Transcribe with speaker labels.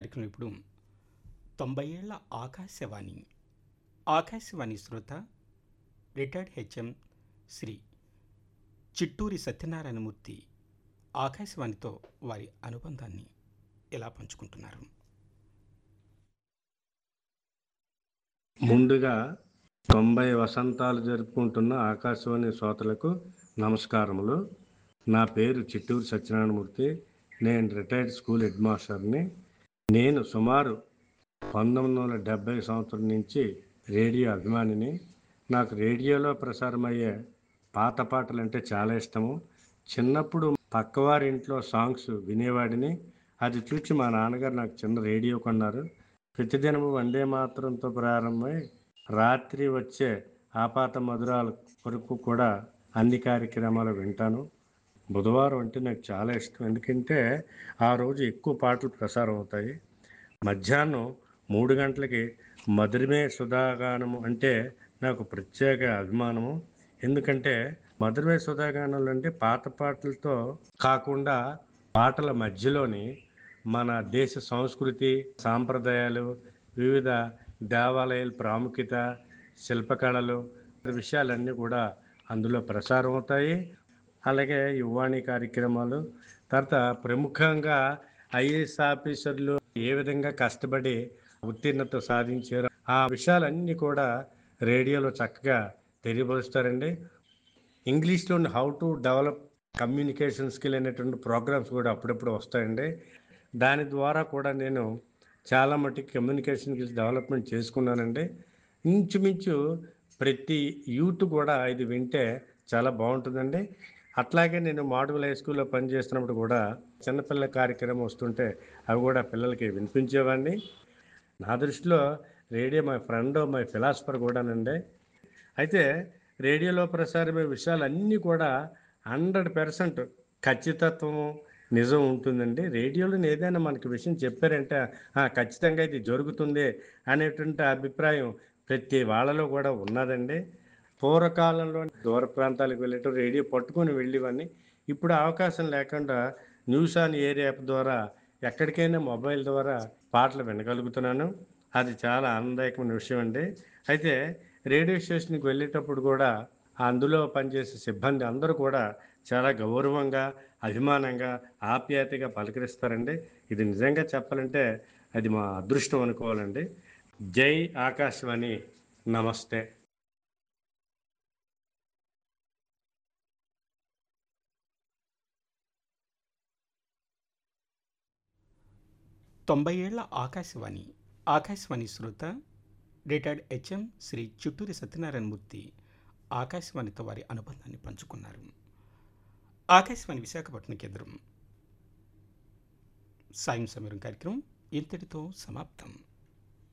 Speaker 1: కార్యక్రమం ఇప్పుడు తొంభై ఏళ్ల ఆకాశవాణి ఆకాశవాణి శ్రోత రిటైర్డ్ హెచ్ఎం శ్రీ చిట్టూరి సత్యనారాయణమూర్తి ఆకాశవాణితో వారి అనుబంధాన్ని ఎలా పంచుకుంటున్నారు
Speaker 2: ముందుగా తొంభై వసంతాలు జరుపుకుంటున్న ఆకాశవాణి శ్రోతలకు నమస్కారములు నా పేరు చిట్టూరు సత్యనారాయణమూర్తి నేను రిటైర్డ్ స్కూల్ హెడ్ మాస్టర్ని నేను సుమారు పంతొమ్మిది వందల డెబ్భై సంవత్సరం నుంచి రేడియో అభిమానిని నాకు రేడియోలో ప్రసారమయ్యే పాత పాటలు అంటే చాలా ఇష్టము చిన్నప్పుడు పక్కవారి ఇంట్లో సాంగ్స్ వినేవాడిని అది చూసి మా నాన్నగారు నాకు చిన్న రేడియో కొన్నారు ప్రతిదినము వందే మాత్రంతో ప్రారంభమై రాత్రి వచ్చే ఆపాత మధురాల వరకు కూడా అన్ని కార్యక్రమాలు వింటాను బుధవారం అంటే నాకు చాలా ఇష్టం ఎందుకంటే ఆ రోజు ఎక్కువ పాటలు ప్రసారం అవుతాయి మధ్యాహ్నం మూడు గంటలకి మధురమే సుధాగానము అంటే నాకు ప్రత్యేక అభిమానము ఎందుకంటే మధురమే సుధాగానాలు అంటే పాత పాటలతో కాకుండా పాటల మధ్యలోని మన దేశ సంస్కృతి సాంప్రదాయాలు వివిధ దేవాలయాల ప్రాముఖ్యత శిల్పకళలు విషయాలన్నీ కూడా అందులో ప్రసారం అవుతాయి అలాగే యువాణి కార్యక్రమాలు తర్వాత ప్రముఖంగా ఐఏఎస్ ఆఫీసర్లు ఏ విధంగా కష్టపడి ఉత్తీర్ణత సాధించారు ఆ విషయాలన్నీ కూడా రేడియోలో చక్కగా తెలియపరుస్తారండి ఇంగ్లీష్లో how to develop communication skill అనేటువంటి ప్రోగ్రామ్స్ కూడా అప్పుడప్పుడు వస్తాయండి దాని ద్వారా కూడా నేను చాలా మటుకు కమ్యూనికేషన్ స్కిల్స్ డెవలప్మెంట్ చేసుకున్నానండి ఇంచుమించు ప్రతి యూత్ కూడా ఇది వింటే చాలా బాగుంటుందండి అట్లాగే నేను మాడుగుల హై స్కూల్లో పనిచేస్తున్నప్పుడు కూడా చిన్నపిల్లల కార్యక్రమం వస్తుంటే అవి కూడా పిల్లలకి వినిపించేవాడిని నా దృష్టిలో radio my friend my philosopher కూడానండి అయితే రేడియోలో ప్రసారమే విషయాలన్నీ కూడా హండ్రెడ్ పర్సెంట్ ఖచ్చితత్వము నిజం ఉంటుందండి రేడియోలో ఏదైనా మనకి విషయం చెప్పారంటే "ఆ, ఖచ్చితంగా ఇది జరుగుతుంది అనేటువంటి అభిప్రాయం ప్రతి వాళ్ళలో కూడా ఉన్నదండి పూర్వకాలంలో దూర ప్రాంతాలకు వెళ్ళేటప్పుడు రేడియో పట్టుకొని వెళ్ళేవాడిని ఇప్పుడు అవకాశం లేకుండా న్యూస్ ఆన్ ఎయిర్ యాప్ ద్వారా ఎక్కడికైనా మొబైల్ ద్వారా పాటలు వినగలుగుతున్నాను అది చాలా ఆనందదాయకమైన విషయం అండి అయితే రేడియో స్టేషన్కి వెళ్ళేటప్పుడు కూడా అందులో పనిచేసే సిబ్బంది అందరూ కూడా చాలా గౌరవంగా అభిమానంగా ఆప్యాయతగా పలకరిస్తారండి ఇది నిజంగా చెప్పాలంటే అది మా అదృష్టం అనుకోవాలండి జై ఆకాశవాణి నమస్తే
Speaker 1: తొంభై ఏళ్ల ఆకాశవాణి ఆకాశవాణి శ్రోత రిటైర్డ్ హెచ్ఎం శ్రీ చిట్టూరి సత్యనారాయణమూర్తి ఆకాశవాణితో వారి అనుబంధాన్ని పంచుకున్నారు ఆకాశవాణి విశాఖపట్నం కేంద్రం సాయం సమీరం కార్యక్రమం ఇంతటితో సమాప్తం